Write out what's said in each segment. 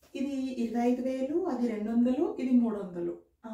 ఇది ఇరవై ఐదు వేలు అది రెండు వందలు ఇది మూడు వందలు ఆ,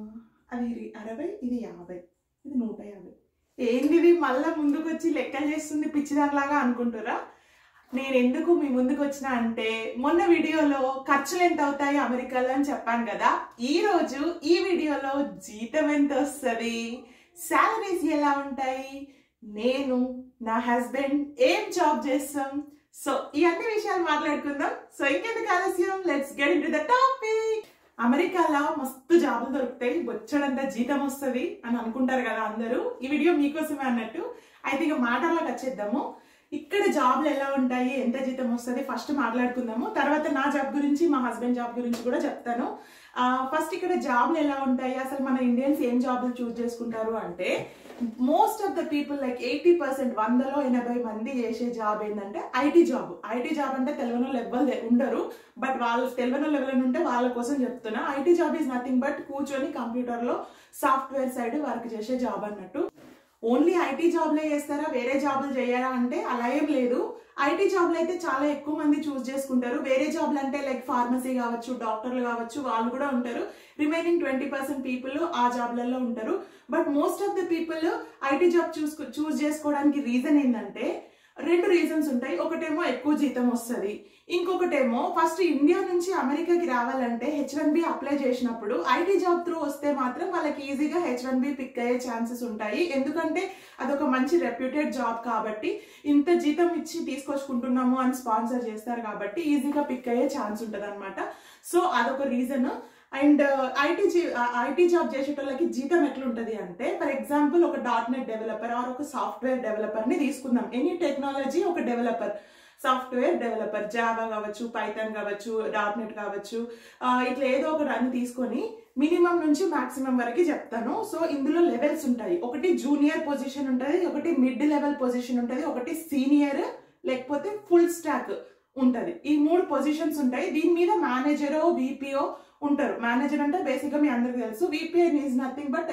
అది ఇరి- అరవై ఇది యాభై ఇది నూట యాభై ఏంది ఇది మళ్ళా ముందుకు వచ్చి లెక్కలు చేస్తుంది పిచ్చిదానిలాగా అనుకుంటారా నేను ఎందుకు మీ ముందుకు వచ్చిన అంటే మొన్న వీడియోలో ఖర్చులు ఎంత అవుతాయి అమెరికాలో అని చెప్పాను కదా ఈ రోజు ఈ వీడియోలో జీతం ఎంత వస్తుంది శాలరీస్ ఎలా ఉంటాయి నేను నా హస్బెండ్ ఏం జాబ్ చేస్తాం సో ఈ అన్ని విషయాలు మాట్లాడుకుందాం సో ఇంకెందుకు ఆలస్యం let's get into the topic అమెరికాలో మస్తు జాబులు దొరుకుతాయి బొచ్చడంతా జీతం వస్తుంది అని అనుకుంటారు కదా అందరూ ఈ వీడియో మీకోసమే అన్నట్టు అయితే ఇక మాటల్లోకి వచ్చేద్దాము ఇక్కడ జాబ్లు ఎలా ఉంటాయి ఎంత జీతం వస్తుంది ఫస్ట్ మాట్లాడుకుందాము తర్వాత నా జాబ్ గురించి మా హస్బెండ్ జాబ్ గురించి కూడా చెప్తాను ఫస్ట్ ఇక్కడ జాబ్లు ఎలా ఉంటాయి అసలు మన ఇండియన్స్ ఏం జాబులు చూస్ చేసుకుంటారు అంటే most of the people like eighty percent వందలో ఎనభై మంది చేసే జాబ్ ఏంటంటే ఐటీ జాబ్ ఐటీ జాబ్ అంటే తెలియని వాళ్ళు ఎవ్వరు ఉండరు బట్ వాళ్ళు తెలియని వాళ్ళు ఎవరైనా ఉంటే వాళ్ళ కోసం చెప్తున్నా IT job is nothing but కూర్చొని కంప్యూటర్లో సాఫ్ట్వేర్ సైడ్ వర్క్ చేసే జాబ్ అన్నట్టు ఓన్లీ ఐటీ జాబ్లే చేస్తారా వేరే జాబులు చేయరా అంటే అలా ఏం లేదు ఐటీ జాబ్లు అయితే చాలా ఎక్కువ మంది చూస్ చేసుకుంటారు వేరే జాబ్లు అంటే లైక్ ఫార్మసీ కావచ్చు డాక్టర్లు కావచ్చు వాళ్ళు కూడా ఉంటారు రిమైనింగ్ ట్వంటీ పర్సెంట్ పీపుల్ ఆ జాబ్లలో ఉంటారు but most of the people IT job choose choose చేసుకోవడానికి రీజన్ ఏంటంటే రెండు రీజన్స్ ఉంటాయి ఒకటేమో ఎక్కువ జీతం వస్తుంది ఇంకొకటేమో ఫస్ట్ ఇండియా నుంచి అమెరికాకి రావాలంటే హెచ్ వన్ బి అప్లై చేసినప్పుడు ఐటీ జాబ్ త్రూ వస్తే మాత్రం వాళ్ళకి ఈజీగా హెచ్ వన్ బి పిక్ అయ్యే ఛాన్సెస్ ఉంటాయి ఎందుకంటే అదొక మంచి రెప్యూటెడ్ జాబ్ కాబట్టి ఇంత జీతం ఇచ్చి తీసుకొచ్చుకుంటున్నాము అని స్పాన్సర్ చేస్తారు కాబట్టి ఈజీగా పిక్ అయ్యే ఛాన్స్ ఉంటుంది అనమాట సో అదొక reason and IT IT job చేసేటోళ్ళకి జీతం ఎట్లుంటది అంటే ఫర్ ఎగ్జాంపుల్ ఒక డాట్ నెట్ డెవలపర్ ఆర్ ఒక సాఫ్ట్వేర్ డెవలపర్ ని తీసుకుందాం ఎనీ టెక్నాలజీ ఒక డెవలపర్ సాఫ్ట్వేర్ డెవలపర్ జావా కావచ్చు పైథాన్ కావచ్చు డాట్ నెట్ కావచ్చు ఆ, ఇట్లా ఏదో ఒక రన్ తీసుకొని మినిమం నుంచి మాక్సిమం వరకు చెప్తాను సో ఇందులో లెవెల్స్ ఉంటాయి ఒకటి జూనియర్ పొజిషన్ ఉంటుంది ఒకటి మిడ్ లెవెల్ పొజిషన్ ఉంటుంది ఒకటి సీనియర్ లేకపోతే ఫుల్ స్టాక్ ఉంటది ఈ మూడు పొజిషన్స్ ఉంటాయి దీని మీద మేనేజరో విపిఓ ఉంటారు మేనేజర్ అంటే బేసిక్ గా మీ అందరికి తెలుసు VPI is nothing but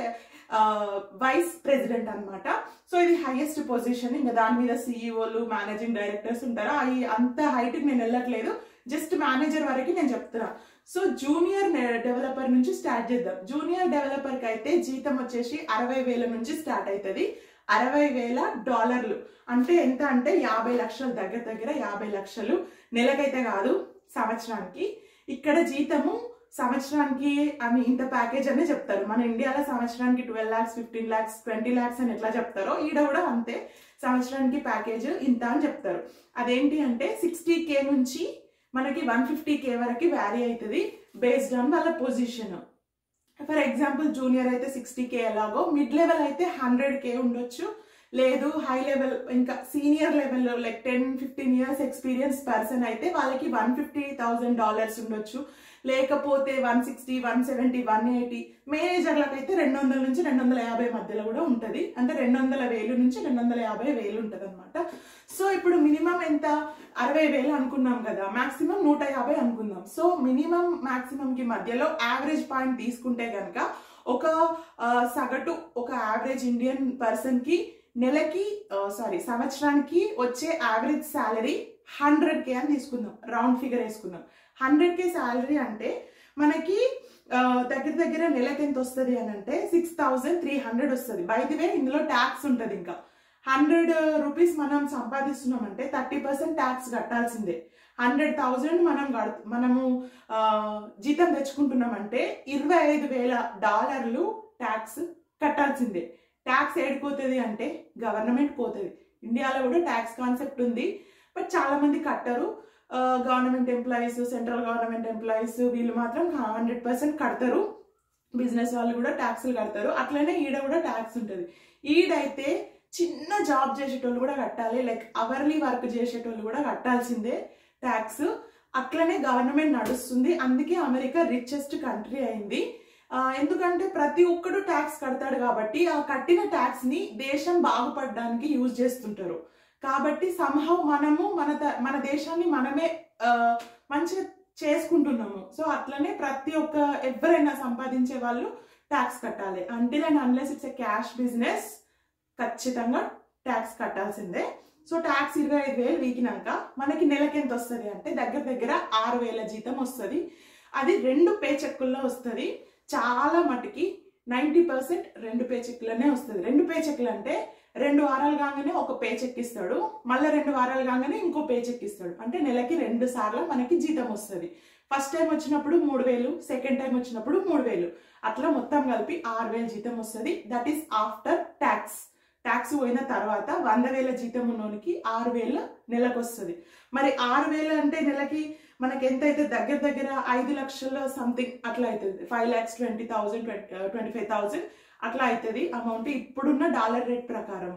vice president అన్నమాట సో ఇది హైయెస్ట్ పొజిషన్ ఇంకా దాని మీద సిఇఓలు మేనేజింగ్ డైరెక్టర్స్ ఉంటారు అవి అంత హైట్ నేను వెళ్ళట్లేదు జస్ట్ మేనేజర్ వరకు నేను చెప్తున్నా సో జూనియర్ డెవలపర్ నుంచి స్టార్ట్ చేద్దాం జూనియర్ డెవలపర్ కి అయితే జీతం వచ్చేసి అరవై వేల నుంచి స్టార్ట్ అవుతుంది అరవై వేల డాలర్లు అంటే ఎంత అంటే యాభై లక్షల దగ్గర దగ్గర యాభై లక్షలు నెలకైతే కాదు సంవత్సరానికి ఇక్కడ జీతము సంవత్సరానికి అని ఇంత ప్యాకేజ్ అనే చెప్తారు మన ఇండియాలో సంవత్సరానికి twelve lakhs fifteen lakhs twenty lakhs అని ఎట్లా చెప్తారో ఈడ కూడా అంతే సంవత్సరానికి ప్యాకేజ్ ఇంత అని చెప్తారు అదేంటి అంటే సిక్స్టీ కే నుంచి మనకి వన్ ఫిఫ్టీ కే వరకు వ్యారీ అవుతుంది బేస్డ్ ఆన్ వాళ్ళ పొజిషన్ ఫర్ ఎగ్జాంపుల్ జూనియర్ అయితే సిక్స్టీ కే ఎలాగో మిడ్ లెవెల్ అయితే హండ్రెడ్ కే ఉండొచ్చు లేదు హై లెవెల్ ఇంకా senior level like ten fifteen years experience person అయితే వాళ్ళకి వన్ ఫిఫ్టీ థౌసండ్ డాలర్స్ ఉండొచ్చు లేకపోతే one sixty one seventy one eighty మేనేజర్లకు అయితే రెండు వందల నుంచి రెండు వందల యాభై మధ్యలో కూడా ఉంటుంది అంటే రెండు వందల వేలు నుంచి రెండు వందల యాభై వేలు ఉంటుంది అనమాట సో ఇప్పుడు మినిమం ఎంత అరవై వేలు అనుకున్నాం కదా మాక్సిమం నూట యాభై అనుకుందాం సో మినిమం మాక్సిమం కి మధ్యలో యావరేజ్ పాయింట్ తీసుకుంటే కనుక ఒక ఆ, సగటు ఒక యావరేజ్ ఇండియన్ పర్సన్ కి నెలకి సారీ సంవత్సరానికి వచ్చే యావరేజ్ శాలరీ హండ్రెడ్ కే అని తీసుకుందాం రౌండ్ ఫిగర్ వేసుకుందాం హండ్రెడ్ కే శాలరీ అంటే మనకి ఆ, దగ్గర దగ్గర నెలకి ఎంత వస్తుంది అని అంటే సిక్స్ థౌజండ్ త్రీ హండ్రెడ్ వస్తుంది బై ది వే ఇందులో ట్యాక్స్ ఉంటుంది ఇంకా హండ్రెడ్ రూపీస్ మనం సంపాదిస్తున్నామంటే థర్టీ పర్సెంట్ ట్యాక్స్ కట్టాల్సిందే హండ్రెడ్ థౌజండ్ మనం గడు మనము ఆ, జీతం తెచ్చుకుంటున్నామంటే ఇరవై ఐదు వేల డాలర్లు ట్యాక్స్ కట్టాల్సిందే ట్యాక్స్ ఏడిపోతుంది అంటే గవర్నమెంట్ పోతుంది ఇండియాలో కూడా ట్యాక్స్ కాన్సెప్ట్ ఉంది బట్ చాలా మంది కట్టరు government employees central government employees వీళ్ళు మాత్రం హండ్రెడ్ పర్సెంట్ కడతారు బిజినెస్ వాళ్ళు కూడా ట్యాక్స్లు కడతారు అట్లనే ఈడ కూడా ట్యాక్స్ ఉంటుంది ఈడైతే చిన్న జాబ్ చేసేటోళ్ళు కూడా కట్టాలి లైక్ అవర్లీ వర్క్ చేసేటోళ్ళు కూడా కట్టాల్సిందే ట్యాక్స్ అట్లనే గవర్నమెంట్ నడుస్తుంది అందుకే అమెరికా రిచెస్ట్ కంట్రీ అయింది ఆ, ఎందుకంటే ప్రతి ఒక్కడు ట్యాక్స్ కడతాడు కాబట్టి ఆ కట్టిన ట్యాక్స్ ని దేశం బాగుపడడానికి యూజ్ చేస్తుంటారు కాబట్టి సంహవ్ మనము మన త- మన దేశాన్ని మనమే ఆ, మంచిగా చేసుకుంటున్నాము సో అట్లనే ప్రతి ఒక్క ఎవరైనా సంపాదించే వాళ్ళు ట్యాక్స్ కట్టాలి until and unless it's a cash business ఖచ్చితంగా ట్యాక్స్ కట్టాల్సిందే సో ట్యాక్స్ ఇరవై ఐదు వేలు వీకినాక మనకి నెలకి ఎంత వస్తుంది అంటే దగ్గర దగ్గర ఆరు వేల జీతం వస్తుంది అది రెండు పే చెక్కుల్లో వస్తుంది చాలా మటుకి నైంటీ పర్సెంట్ రెండు పే చెక్లనే వస్తుంది రెండు పే చెక్లు అంటే రెండు వారాలు కాగానే ఒక పే చెక్ ఇస్తాడు మళ్ళీ రెండు వారాలు కాగానే ఇంకో పే చెక్ ఇస్తాడు అంటే నెలకి రెండు సార్లు మనకి జీతం వస్తుంది ఫస్ట్ టైం వచ్చినప్పుడు మూడు వేలు సెకండ్ టైం వచ్చినప్పుడు మూడు వేలు అట్లా మొత్తం కలిపి ఆరు వేలు జీతం వస్తుంది that is after tax tax పోయిన తర్వాత వంద వేల జీతం ఉన్నోనికి ఆరు వేలు నెలకు వస్తుంది మరి ఆరు వేలు అంటే నెలకి మనకి ఎంత అయితే దగ్గర దగ్గర ఐదు లక్షల సంథింగ్ అట్లా అవుతుంది five lakhs twenty thousand twenty five thousand అట్లా అవుతుంది అమౌంట్ ఇప్పుడున్న డాలర్ రేట్ ప్రకారం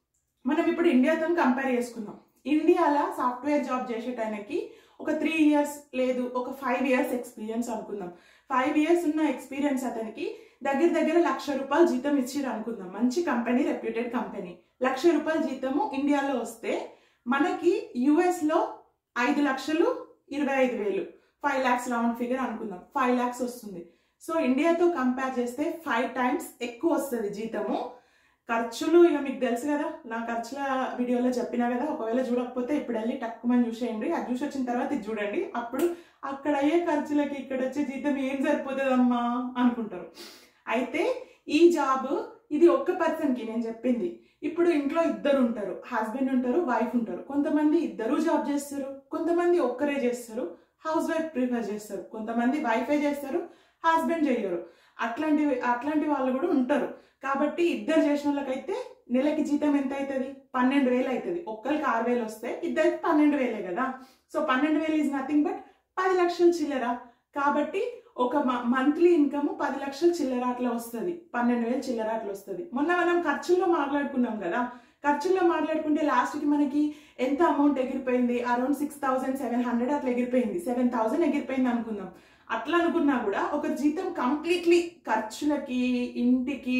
మనం ఇప్పుడు ఇండియాతో కంపేర్ చేసుకుందాం ఇండియాలో సాఫ్ట్వేర్ జాబ్ చేసేటానికి ఒక త్రీ ఇయర్స్ లేదు ఒక ఫైవ్ ఇయర్స్ ఎక్స్పీరియన్స్ అనుకుందాం ఫైవ్ ఇయర్స్ ఉన్న ఎక్స్పీరియన్స్ అతనికి దగ్గర దగ్గర లక్ష రూపాయలు జీతం ఇచ్చిరు అనుకుందాం మంచి కంపెనీ రెప్యూటెడ్ కంపెనీ లక్ష రూపాయల జీతము ఇండియాలో వస్తే మనకి యుఎస్ లో ఐదు లక్షలు ఇరవై ఐదు వేలు ఫైవ్ ల్యాక్స్ రౌండ్ ఫిగర్ అనుకుందాం ఫైవ్ ల్యాక్స్ వస్తుంది సో ఇండియాతో కంపేర్ చేస్తే ఫైవ్ టైమ్స్ ఎక్కువ వస్తుంది జీతము ఖర్చులు ఇక మీకు తెలుసు కదా నా ఖర్చుల వీడియోలో చెప్పినా కదా ఒకవేళ చూడకపోతే ఇప్పుడు వెళ్ళి టక్కుమని చూసేయండి అది చూసి వచ్చిన తర్వాత ఇది చూడండి అప్పుడు అక్కడ అయ్యే ఖర్చులకి ఇక్కడ వచ్చే జీతం ఏం సరిపోతుందమ్మా అనుకుంటారు అయితే ఈ జాబ్ ఇది ఒక్క పర్సన్కి నేను చెప్పింది ఇప్పుడు ఇంట్లో ఇద్దరు ఉంటారు హస్బెండ్ ఉంటారు వైఫ్ ఉంటారు కొంతమంది ఇద్దరు జాబ్ చేస్తారు కొంతమంది ఒక్కరే చేస్తారు హౌస్ వైఫ్ ప్రిఫర్ చేస్తారు కొంతమంది వైఫే చేస్తారు హస్బెండ్ చేయరు అట్లాంటి అట్లాంటి వాళ్ళు కూడా ఉంటారు కాబట్టి ఇద్దరు చేసిన వాళ్ళకైతే నెలకి జీతం ఎంత అవుతుంది పన్నెండు వేలు అవుతుంది ఒక్కరికి ఆరు వేలు వస్తే ఇద్దరికి పన్నెండు వేలే కదా సో పన్నెండు వేలు ఈజ్ నథింగ్ బట్ పది లక్షలు చిల్లర కాబట్టి ఒక మంత్లీ ఇన్కమ్ పది లక్షలు చిల్లర అట్లా వస్తుంది పన్నెండు వేలు చిల్లర అట్లా వస్తుంది మొన్న మనం ఖర్చుల్లో మాట్లాడుకున్నాం కదా ఖర్చుల్లో మాట్లాడుకుంటే లాస్ట్కి మనకి ఎంత అమౌంట్ ఎగిరిపోయింది around six thousand seven hundred అట్లా ఎగిరిపోయింది సెవెన్ థౌసండ్ ఎగిరిపోయింది అనుకుందాం అట్లా అనుకున్నా కూడా ఒక జీతం కంప్లీట్లీ ఖర్చులకి ఇంటికి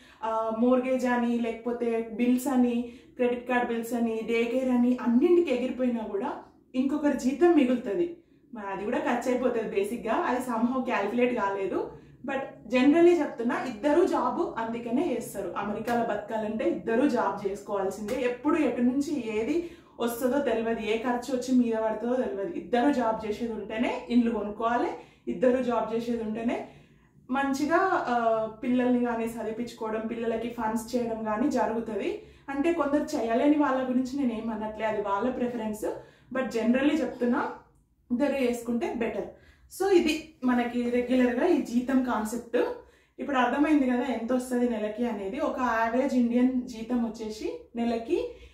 మోర్గేజ్ అని లేకపోతే బిల్స్ అని క్రెడిట్ కార్డ్ బిల్స్ అని డే కేర్ అని అన్నింటికి ఎగిరిపోయినా కూడా ఇంకొకరి జీతం మిగులుతుంది మరి అది కూడా ఖర్చు అయిపోతుంది బేసిక్గా అది సంహవ్ క్యాలిక్యులేట్ కాలేదు బట్ జనరల్లీ చెప్తున్నా ఇద్దరు జాబ్ అందుకనే చేస్తారు అమెరికాలో బతకాలంటే ఇద్దరు జాబ్ చేసుకోవాల్సిందే ఎప్పుడు ఎటు నుంచి ఏది వస్తుందో తెలియదు ఏ ఖర్చు వచ్చి మీద పడుతుందో తెలియదు ఇద్దరు జాబ్ చేసేది ఉంటేనే ఇండ్లు కొనుక్కోవాలి ఇద్దరు జాబ్ చేసేది ఉంటేనే మంచిగా పిల్లల్ని కానీ చదివించుకోవడం పిల్లలకి ఫండ్స్ చేయడం కానీ జరుగుతుంది అంటే కొందరు చేయలేని వాళ్ళ గురించి నేను ఏం అనట్లే అది వాళ్ళ ప్రిఫరెన్స్ బట్ జనరల్లీ చెప్తున్నా ఇద్దరు చేసుకుంటే బెటర్ సో ఇది మనకి రెగ్యులర్గా ఈ జీతం కాన్సెప్ట్ ఇప్పుడు అర్థమైంది కదా ఎంత వస్తుంది నెలకి అనేది ఒక యావరేజ్ ఇండియన్ జీతం వచ్చేసి నెలకి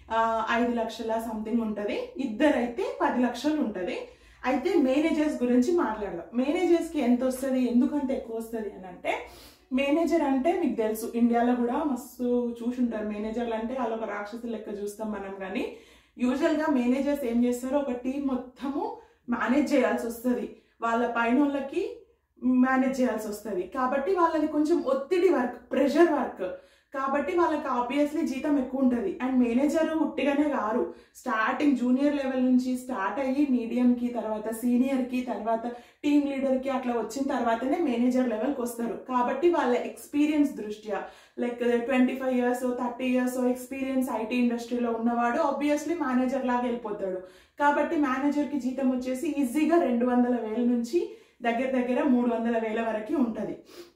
ఐదు లక్షల సంథింగ్ ఉంటుంది ఇద్దరైతే పది లక్షలు ఉంటుంది అయితే మేనేజర్స్ గురించి మాట్లాడదాం మేనేజర్స్కి ఎంత వస్తుంది ఎందుకంత ఎక్కువ వస్తుంది అని అంటే మేనేజర్ అంటే మీకు తెలుసు ఇండియాలో కూడా మస్తు చూసి ఉంటారు మేనేజర్లు అంటే వాళ్ళు ఒక రాక్షసు లెక్క చూస్తాం మనం కానీ యూజువల్గా మేనేజర్స్ ఏం చేస్తారో ఒక టీం మొత్తము మేనేజ్ చేయాల్సి వస్తుంది వాళ్ళ పైన వాళ్ళకి మేనేజ్ చేయాల్సి వస్తుంది కాబట్టి వాళ్ళది కొంచెం ఒత్తిడి వర్క్ ప్రెషర్ వర్క్ కాబట్టి వాళ్ళకి ఆబ్వియస్లీ జీతం ఎక్కువ ఉంటుంది అండ్ మేనేజర్ ఉట్టిగానే కారు స్టార్టింగ్ జూనియర్ లెవెల్ నుంచి స్టార్ట్ అయ్యి మీడియంకి తర్వాత సీనియర్కి తర్వాత టీమ్ లీడర్కి అట్లా వచ్చిన తర్వాతనే మేనేజర్ లెవెల్కి వస్తారు కాబట్టి వాళ్ళ ఎక్స్పీరియన్స్ దృష్ట్యా like twenty five years thirty years experience IT ఇండస్ట్రీలో ఉన్నవాడు ఆబ్వియస్లీ మేనేజర్ లాగా వెళ్ళిపోతాడు కాబట్టి మేనేజర్కి జీతం వచ్చేసి ఈజీగా రెండు వందల వేల నుంచి దగ్గర దగ్గర మూడు వందల వేల వరకు ఉంటుంది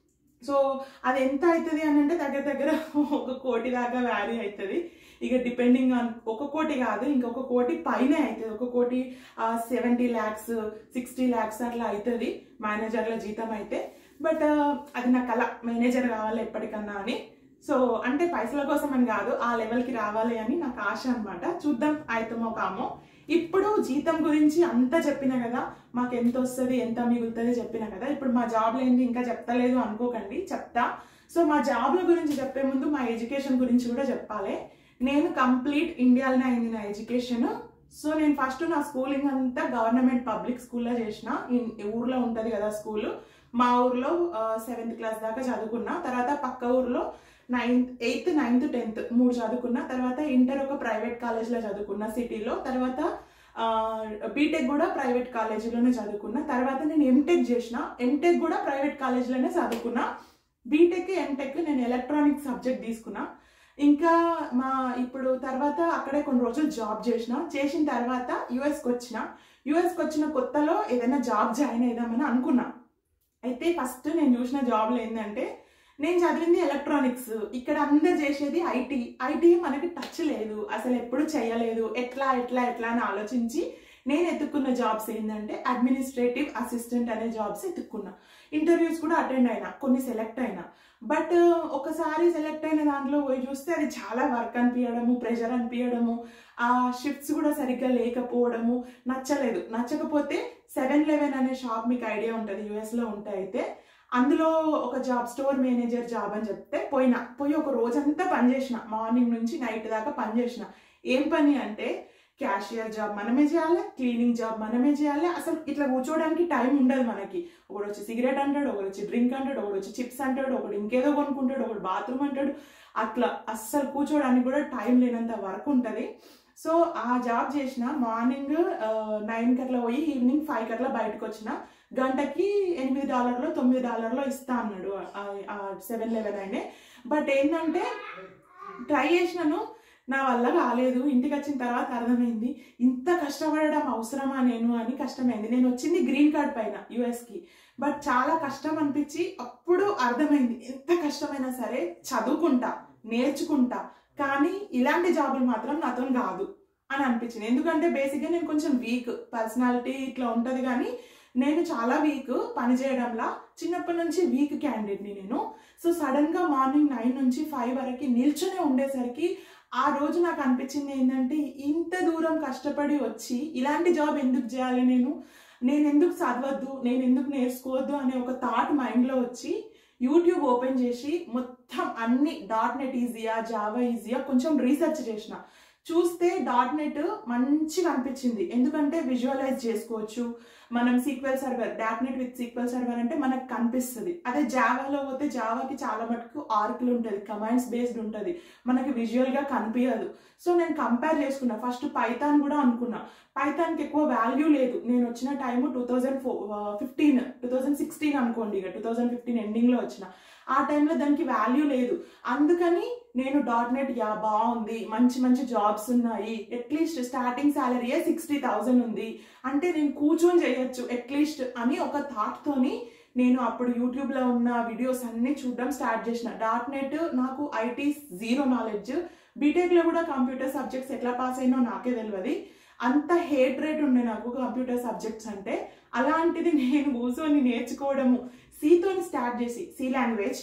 సో అది ఎంత అవుతుంది అని అంటే దగ్గర దగ్గర ఒక కోటి దాకా వ్యారీ అవుతుంది ఇక డిపెండింగ్ ఆన్ ఒక కోటి కాదు ఇంకొక కోటి పైనే అవుతుంది ఒక కోటి సెవెంటీ ల్యాక్స్ సిక్స్టీ ల్యాక్స్ అట్లా అవుతుంది మేనేజర్ల జీతం అయితే బట్ అది నా కళ మేనేజర్ కావాలి ఎప్పటికన్నా అని సో అంటే పైసల కోసం అని కాదు ఆ లెవెల్కి రావాలి అని నాకు ఆశ అనమాట చూద్దాం అవుతామో కామో ఇప్పుడు జీతం గురించి అంతా చెప్పిన కదా మాకు ఎంత వస్తుంది ఎంత మిగులుతుంది చెప్పిన కదా ఇప్పుడు మా జాబ్లో ఏంది ఇంకా చెప్తలేదు అనుకోకండి చెప్తా సో మా జాబ్ల గురించి చెప్పే ముందు మా ఎడ్యుకేషన్ గురించి కూడా చెప్పాలి నేను కంప్లీట్ ఇండియాలోనే అయింది నా ఎడ్యుకేషన్ సో నేను ఫస్ట్ నా స్కూలింగ్ అంతా గవర్నమెంట్ పబ్లిక్ స్కూల్లో చేసిన ఊర్లో ఉంటుంది కదా స్కూల్ మా ఊర్లో సెవెంత్ క్లాస్ దాకా చదువుకున్నా తర్వాత పక్క ఊర్లో నైన్త్ ఎయిత్ నైన్త్ టెన్త్ మూడు చదువుకున్నా తర్వాత ఇంటర్ ఒక ప్రైవేట్ కాలేజ్లో చదువుకున్నా సిటీలో తర్వాత బీటెక్ కూడా ప్రైవేట్ కాలేజీలోనే చదువుకున్నా తర్వాత నేను ఎంటెక్ చేసిన ఎంటెక్ కూడా ప్రైవేట్ కాలేజీలోనే చదువుకున్నా బీటెక్ ఎంటెక్ నేను ఎలక్ట్రానిక్ సబ్జెక్ట్ తీసుకున్నా ఇంకా మా ఇప్పుడు తర్వాత అక్కడే కొన్ని రోజులు జాబ్ చేసిన చేసిన తర్వాత యుఎస్కి వచ్చిన యుఎస్కి వచ్చిన కొత్తలో ఏదైనా జాబ్ జాయిన్ అయిదామని అనుకున్నా అయితే ఫస్ట్ నేను చూసిన జాబ్లో ఏంటంటే నేను చదివింది ఎలక్ట్రానిక్స్ ఇక్కడ అందరు చేసేది ఐటీ ఐటీ మనకి టచ్ లేదు అసలు ఎప్పుడు చేయలేదు ఎట్లా ఎట్లా ఎట్లా అని ఆలోచించి నేను ఎత్తుక్కున్న జాబ్స్ ఏంటంటే అడ్మినిస్ట్రేటివ్ అసిస్టెంట్ అనే జాబ్స్ ఎత్తుక్కున్నా ఇంటర్వ్యూస్ కూడా అటెండ్ అయినా కొన్ని సెలెక్ట్ అయినా బట్ ఒకసారి సెలెక్ట్ అయిన దాంట్లో పోయి చూస్తే అది చాలా వర్క్ అనిపించడము ప్రెషర్ అనిపించడము ఆ షిఫ్ట్స్ కూడా సరిగ్గా లేకపోవడము నచ్చలేదు నచ్చకపోతే సెవెన్ లెవెన్ అనే షాప్ మీకు ఐడియా ఉంటుంది యూఎస్లో ఉంటాయి అయితే అందులో ఒక జాబ్ స్టోర్ మేనేజర్ జాబ్ అని చెప్తే పోయినా పోయి ఒక రోజంతా పనిచేసిన మార్నింగ్ నుంచి నైట్ దాకా పనిచేసిన ఏం పని అంటే క్యాషియర్ జాబ్ మనమే చేయాలి క్లీనింగ్ జాబ్ మనమే చేయాలి అసలు ఇట్లా కూర్చోవడానికి టైం ఉండదు మనకి ఒకడు వచ్చి సిగరెట్ అంటాడు ఒకడు వచ్చి డ్రింక్ అంటాడు ఒకడు వచ్చి చిప్స్ అంటాడు ఒకడు ఇంకేదో కొనుక్కుంటాడు ఒకడు బాత్రూమ్ అంటాడు అట్లా అస్సలు కూర్చోవడానికి కూడా టైం లేనంత వర్క్ ఉంటుంది సో ఆ జాబ్ చేసిన మార్నింగ్ నైన్కి అట్లా పోయి ఈవినింగ్ ఫైవ్కి అట్లా బయటకు వచ్చిన గంటకి ఎనిమిది డాలర్లు తొమ్మిది డాలర్లు ఇస్తా అన్నాడు సెవెన్ లెవెన్ అయినే బట్ ఏంటంటే ట్రై చేసినాను నా వల్ల కాలేదు ఇంటికి వచ్చిన తర్వాత అర్థమైంది ఇంత కష్టపడడం అవసరమా నేను అని కష్టమైంది నేను వచ్చింది గ్రీన్ కార్డ్ పైన యుఎస్కి బట్ చాలా కష్టం అనిపించి అప్పుడు అర్థమైంది ఎంత కష్టమైనా సరే చదువుకుంటా నేర్చుకుంటా కానీ ఇలాంటి జాబులు మాత్రం నాతో కాదు అని అనిపించింది ఎందుకంటే బేసిక్గా నేను కొంచెం వీక్ పర్సనాలిటీ ఇట్లా ఉంటుంది కానీ నేను చాలా వీక్ పని చేయడంలా చిన్నప్పటి నుంచి వీక్ క్యాండిడేట్ని నేను సో సడన్గా మార్నింగ్ నైన్ నుంచి ఫైవ్ వరకు నిల్చొనే ఉండేసరికి ఆ రోజు నాకు అనిపించింది ఏంటంటే ఇంత దూరం కష్టపడి వచ్చి ఇలాంటి జాబ్ ఎందుకు చేయాలి నేను నేను ఎందుకు చదవద్దు నేను ఎందుకు నేర్చుకోవద్దు అనే ఒక థాట్ మైండ్లో వచ్చి యూట్యూబ్ ఓపెన్ చేసి మొత్తం అన్ని డాట్ నెట్ ఈజీయా జావా ఈజీయా కొంచెం రీసెర్చ్ చేసిన చూస్తే డాట్ నెట్ మంచిగా అనిపించింది ఎందుకంటే విజువలైజ్ చేసుకోవచ్చు మనం SQL server dot net with SQL server అంటే మనకు కనిపిస్తుంది అదే జావాలో పోతే జావాకి చాలా మటుకు ఆర్కులు ఉంటుంది కమాండ్స్ బేస్డ్ ఉంటుంది మనకి విజువల్గా కనిపించదు సో నేను కంపేర్ చేసుకున్నా ఫస్ట్ పైథాన్ కూడా అనుకున్నా పైథాన్కి ఎక్కువ వాల్యూ లేదు నేను వచ్చిన time two thousand four fifteen two thousand sixteen అనుకోండి ఇక టూ థౌజండ్ ఫిఫ్టీన్ ఎండింగ్లో వచ్చిన ఆ టైంలో దానికి వాల్యూ లేదు అందుకని నేను డాట్ నెట్ యా బాగుంది మంచి మంచి జాబ్స్ ఉన్నాయి అట్లీస్ట్ స్టార్టింగ్ శాలరీయే సిక్స్టీ థౌజండ్ ఉంది అంటే నేను కూర్చొని చేయొచ్చు అట్లీస్ట్ అని ఒక థాట్తోని నేను అప్పుడు యూట్యూబ్లో ఉన్న వీడియోస్ అన్నీ చూడడం స్టార్ట్ చేసిన డాట్ నెట్ నాకు ఐటీ జీరో నాలెడ్జ్ బీటెక్లో కూడా కంప్యూటర్ సబ్జెక్ట్స్ ఎట్లా పాస్ అయినో నాకే తెలియదు అంత హేట్ రేట్ ఉండే నాకు కంప్యూటర్ సబ్జెక్ట్స్ అంటే అలాంటిది నేను కూర్చొని నేర్చుకోవడము సీతోని స్టార్ట్ చేసి C language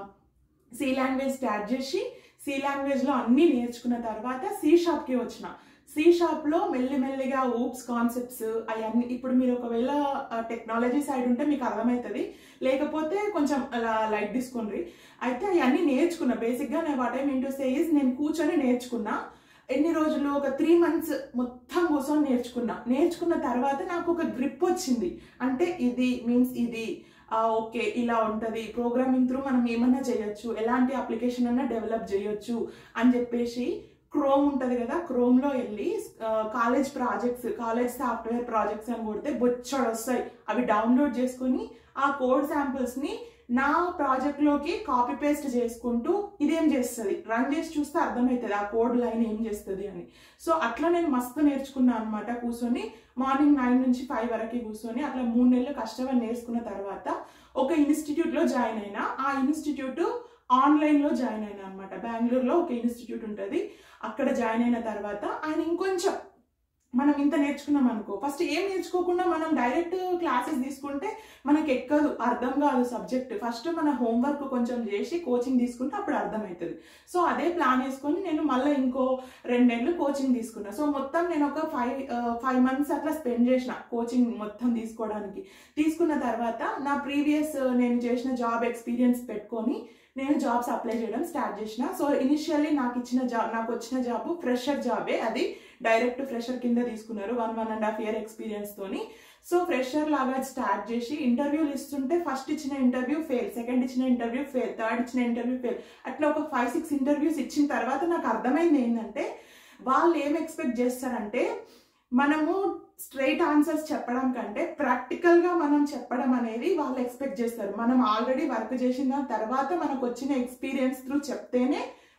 C language start చేసి సి లాంగ్వేజ్లో అన్నీ నేర్చుకున్న తర్వాత సి షాప్కి వచ్చిన సి షాప్లో మెల్లిమెల్లిగా ఊప్స్ కాన్సెప్ట్స్ అవన్నీ ఇప్పుడు మీరు ఒకవేళ టెక్నాలజీ సైడ్ ఉంటే మీకు అర్థమవుతుంది లేకపోతే కొంచెం అలా లైట్ తీసుకోండి అయితే అవన్నీ నేర్చుకున్నా బేసిక్గా నేను what I mean to say is నేను కూర్చొని నేర్చుకున్నా ఎన్ని రోజులు ఒక త్రీ మంత్స్ మొత్తం కూర్చొని నేర్చుకున్నా నేర్చుకున్న తర్వాత నాకు ఒక గ్రిప్ వచ్చింది అంటే ఇది మీన్స్ ఇది ఓకే ఇలా ఉంటుంది ప్రోగ్రామింగ్ త్రూ మనం ఏమన్నా చేయొచ్చు ఎలాంటి అప్లికేషన్ అన్నా డెవలప్ చేయొచ్చు అని చెప్పేసి క్రోమ్ ఉంటుంది కదా క్రోమ్లో వెళ్ళి college projects college software projects అని కొడితే బొచ్చడు వస్తాయి అవి డౌన్లోడ్ చేసుకొని ఆ కోడ్ శాంపిల్స్ని నా ప్రాజెక్ట్లోకి కాపీ పేస్ట్ చేసుకుంటూ ఇదేం చేస్తుంది రన్ చేసి చూస్తే అర్థమవుతుంది ఆ కోడ్ లైన్ ఏం చేస్తుంది అని సో అట్లా నేను మస్తు నేర్చుకున్నాను అనమాట కూర్చొని మార్నింగ్ నైన్ నుంచి ఫైవ్ వరకు కూర్చొని అట్లా మూడు నెలలు కష్టపడి నేర్చుకున్న తర్వాత ఒక ఇన్స్టిట్యూట్లో జాయిన్ అయినా ఆ ఇన్స్టిట్యూట్ ఆన్లైన్లో జాయిన్ అయినా అనమాట బెంగళూరులో ఒక ఇన్స్టిట్యూట్ ఉంటుంది అక్కడ జాయిన్ అయిన తర్వాత ఆయన ఇంకొంచెం మనం ఇంత నేర్చుకున్నాం అనుకో ఫస్ట్ ఏం నేర్చుకోకుండా మనం డైరెక్ట్ క్లాసెస్ తీసుకుంటే మనకి ఎక్కదు అర్థం కాదు సబ్జెక్ట్ ఫస్ట్ మన హోంవర్క్ కొంచెం చేసి కోచింగ్ తీసుకుంటే అప్పుడు అర్థమవుతుంది సో అదే ప్లాన్ వేసుకొని నేను మళ్ళీ ఇంకో రెండు నెలలు కోచింగ్ తీసుకున్నా సో మొత్తం నేను ఒక ఫైవ్ ఫైవ్ మంత్స్ అట్లా స్పెండ్ చేసిన కోచింగ్ మొత్తం తీసుకోవడానికి తీసుకున్న తర్వాత నా ప్రీవియస్ నేను చేసిన జాబ్ ఎక్స్పీరియన్స్ పెట్టుకొని నేను జాబ్స్ అప్లై చేయడం స్టార్ట్ చేసిన సో ఇనిషియల్లీ నాకు ఇచ్చిన జాబ్ నాకు వచ్చిన జాబ్ ఫ్రెషర్ జాబే అది డైరెక్ట్ ఫ్రెషర్ కింద తీసుకున్నారు one one and half year experience తోని సో ఫ్రెషర్ లాగా స్టార్ట్ చేసి ఇంటర్వ్యూలు ఇస్తుంటే ఫస్ట్ ఇచ్చిన ఇంటర్వ్యూ ఫెయిల్ సెకండ్ ఇచ్చిన ఇంటర్వ్యూ ఫెయిల్ థర్డ్ ఇచ్చిన ఇంటర్వ్యూ ఫెయిల్ అట్లా ఒక ఫైవ్ సిక్స్ ఇంటర్వ్యూస్ ఇచ్చిన తర్వాత నాకు అర్థమైంది ఏంటంటే వాళ్ళు ఏం ఎక్స్పెక్ట్ చేస్తారంటే మనము స్ట్రైట్ ఆన్సర్స్ చెప్పడం కంటే ప్రాక్టికల్గా మనం చెప్పడం అనేది వాళ్ళు ఎక్స్పెక్ట్ చేస్తారు మనం ఆల్రెడీ వర్క్ చేసిన తర్వాత మనకు వచ్చిన ఎక్స్పీరియన్స్ త్రూ చెప్తేనే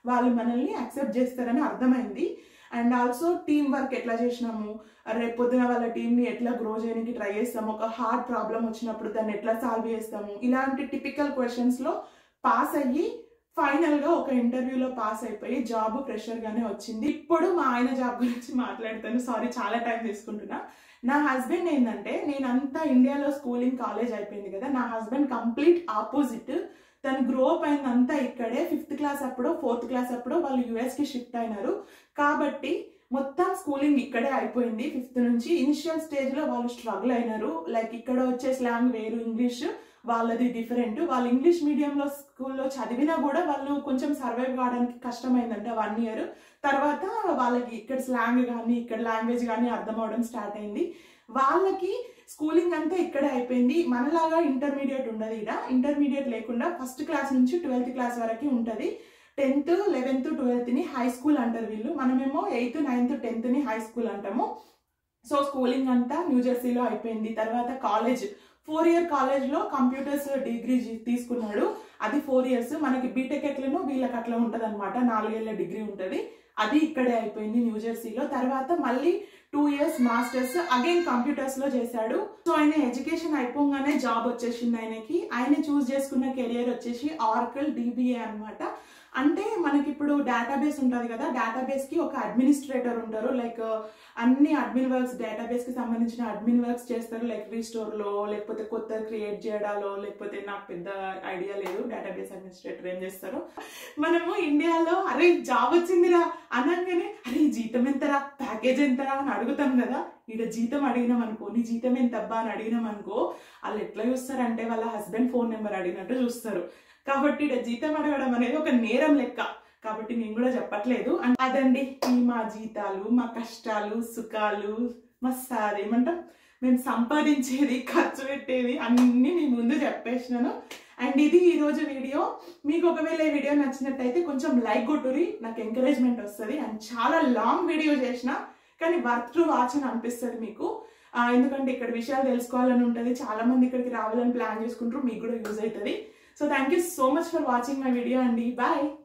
వాళ్ళు మనల్ని యాక్సెప్ట్ చేస్తారని అర్థమైంది అండ్ ఆల్సో టీం వర్క్ ఎట్లా చేసినాము రేపు పొద్దున వాళ్ళ టీంని ఎట్లా గ్రో చేయడానికి ట్రై చేస్తాము ఒక హార్డ్ ప్రాబ్లం వచ్చినప్పుడు దాన్ని ఎట్లా సాల్వ్ చేస్తాము ఇలాంటి టిపికల్ క్వశ్చన్స్లో పాస్ అయ్యి ఫైనల్ గా ఒక ఇంటర్వ్యూలో పాస్ అయిపోయి జాబ్ ప్రెషర్ గానే వచ్చింది ఇప్పుడు మా ఆయన జాబ్ గురించి మాట్లాడతాను సారీ చాలా టైం తీసుకుంటున్నా నా హస్బెండ్ ఏంటంటే నేను అంతా ఇండియాలో స్కూలింగ్ కాలేజ్ అయిపోయింది కదా నా హస్బెండ్ కంప్లీట్ ఆపోజిట్ తను గ్రో అప్ అయిందంతా ఇక్కడే ఫిఫ్త్ క్లాస్ అప్పుడు ఫోర్త్ క్లాస్ అప్పుడు వాళ్ళు యుఎస్ కి షిఫ్ట్ అయినారు కాబట్టి మొత్తం స్కూలింగ్ ఇక్కడే అయిపోయింది ఫిఫ్త్ నుంచి ఇనిషియల్ స్టేజ్ లో వాళ్ళు స్ట్రగుల్ అయినారు లైక్ ఇక్కడ వచ్చే స్లాంగ్ వేరు ఇంగ్లీష్ వాళ్ళది డిఫరెంట్ వాళ్ళు ఇంగ్లీష్ మీడియంలో స్కూల్లో చదివినా కూడా వాళ్ళు కొంచెం సర్వైవ్ కావడానికి కష్టమైందంట వన్ ఇయర్ తర్వాత వాళ్ళకి ఇక్కడ స్లాంగ్ కానీ ఇక్కడ లాంగ్వేజ్ కానీ అర్థం అవడం స్టార్ట్ అయింది వాళ్ళకి స్కూలింగ్ అంతా ఇక్కడే అయిపోయింది మనలాగా ఇంటర్మీడియట్ ఉండదు ఇక్కడ ఇంటర్మీడియట్ లేకుండా ఫస్ట్ క్లాస్ నుంచి ట్వెల్త్ క్లాస్ వరకు ఉంటుంది టెన్త్ లెవెన్త్ ట్వెల్త్ని హై స్కూల్ అంటారు వీళ్ళు మనమేమో ఎయిత్ నైన్త్ టెన్త్ని హై స్కూల్ అంటాము సో స్కూలింగ్ అంతా న్యూజెర్సీలో అయిపోయింది తర్వాత కాలేజ్ ఫోర్ ఇయర్ కాలేజ్లో కంప్యూటర్స్ డిగ్రీ తీసుకున్నాడు అది ఫోర్ ఇయర్స్ మనకి బీటెక్ ఎట్లనో వీళ్ళకి అట్లా ఉంటుంది అనమాట నాలుగేళ్ల డిగ్రీ ఉంటుంది అది ఇక్కడే అయిపోయింది న్యూజెర్సీలో తర్వాత మళ్ళీ two years masters again computers లో చేశాడు సో ఆయన ఎడ్యుకేషన్ అయిపోగానే జాబ్ వచ్చేసింది ఆయనకి ఆయన చూస్ చేసుకున్న కెరియర్ వచ్చేసి ఆర్కల్ డిబిఏ అన్నమాట అంటే మనకి ఇప్పుడు డేటాబేస్ ఉంటుంది కదా డేటాబేస్ కి ఒక అడ్మినిస్ట్రేటర్ ఉంటారు లైక్ అన్ని అడ్మిన్ వర్క్స్ డేటాబేస్ కి సంబంధించిన అడ్మిన్ వర్క్స్ చేస్తారు లైక్ రీస్టోర్ లో లేకపోతే కొత్త క్రియేట్ చేయడాలో లేకపోతే నాకు పెద్ద ఐడియా లేదు డేటాబేస్ అడ్మినిస్ట్రేటర్ ఏం చేస్తారు మనము ఇండియాలో అరే జాబ్ వచ్చిందిరా అనగానే అరే జీతం ఎంతరా ప్యాకేజ్ ఎంతరా అని అడుగుతాం కదా ఈడ జీతం అడిగినాం అనుకో నీ జీతం ఎంత అబ్బా అని అడిగినాం అనుకో వాళ్ళు ఎట్లా చూస్తారంటే వాళ్ళ హస్బెండ్ ఫోన్ నెంబర్ అడిగినట్టు చూస్తారు కాబట్టి ఈడ జీతం అడగడం అనేది ఒక నేరం లెక్క కాబట్టి నేను కూడా చెప్పట్లేదు అండ్ అదండి ఈ మా జీతాలు మా కష్టాలు సుఖాలు మా సార్ ఏమంటాం మేము సంపాదించేది ఖర్చు పెట్టేది అన్నీ మీ ముందు చెప్పేసినాను అండ్ ఇది ఈ రోజు వీడియో మీకు ఒకవేళ ఈ వీడియో నచ్చినట్టయితే కొంచెం లైక్ కొట్టురి నాకు ఎంకరేజ్మెంట్ వస్తుంది అండ్ చాలా లాంగ్ వీడియో చేసిన కానీ వర్త్ టు వాచ్ అని అనిపిస్తుంది మీకు ఆ, ఎందుకంటే ఇక్కడ విషయాలు తెలుసుకోవాలని ఉంటుంది చాలా మంది ఇక్కడికి రావాలని ప్లాన్ చేసుకుంటారు మీకు కూడా యూజ్ అవుతుంది so thank you so much for watching my video అండి బాయ్